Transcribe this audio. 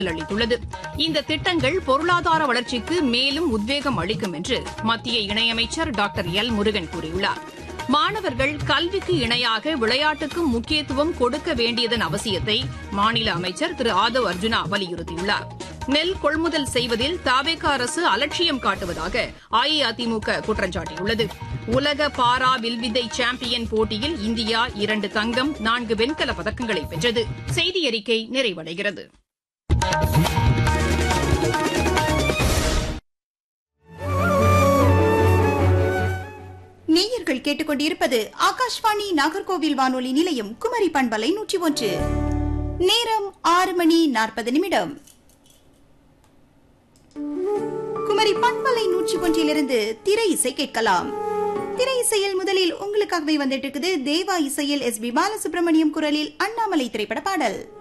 அளித்துள்ளது இந்த திட்டங்கள் பொருளாதார வளர்ச்சிக்கு மேலும் உத்வேகம் அளிக்கும் என்று மத்திய இணையமைச்சர் டாக்டர் எல் முருகன் கூறியுள்ளார் மாணவர்கள் கல்விக்கு இணையாக விளையாட்டுக்கும் முக்கியத்துவம் கொடுக்க வேண்டியதன் அவசியத்தை மாநில அமைச்சர் திரு ஆதவ் அர்ஜுனா வலியுறுத்தியுள்ளார் நெல் கொள்முதல் செய்வதில் தாவேக அரசு அலட்சியம் காட்டுவதாக அஇஅதிமுக குற்றம் சாட்டியுள்ளது உலக பாரா வில்வித்தை சாம்பியன் போட்டியில் இந்தியா இரண்டு தங்கம் நான்கு வெண்கலப் பதக்கங்களை வென்றது செய்தி அறிக்கை நிறைவடைகிறது நேயர்கள் கேட்டுக்கொண்டிருப்பது ஆகாஷ்வாணி நாகர்கோவில் வானொலி நிலையம் குமரி பண்பலை நூற்றி ஒன்று நேரம் ஆறு மணி நாற்பது நிமிடம் குமரி பண்பலை நூற்றி ஒன்றிலிருந்து திரை இசை கேட்கலாம் திரை இசையில் முதலில் உங்களுக்காகவே வந்துட்டு இருக்குது தேவா இசையில் எஸ் பி பாலசுப்ரமணியம் குரலில் அண்ணாமலை திரைப்பட பாடல்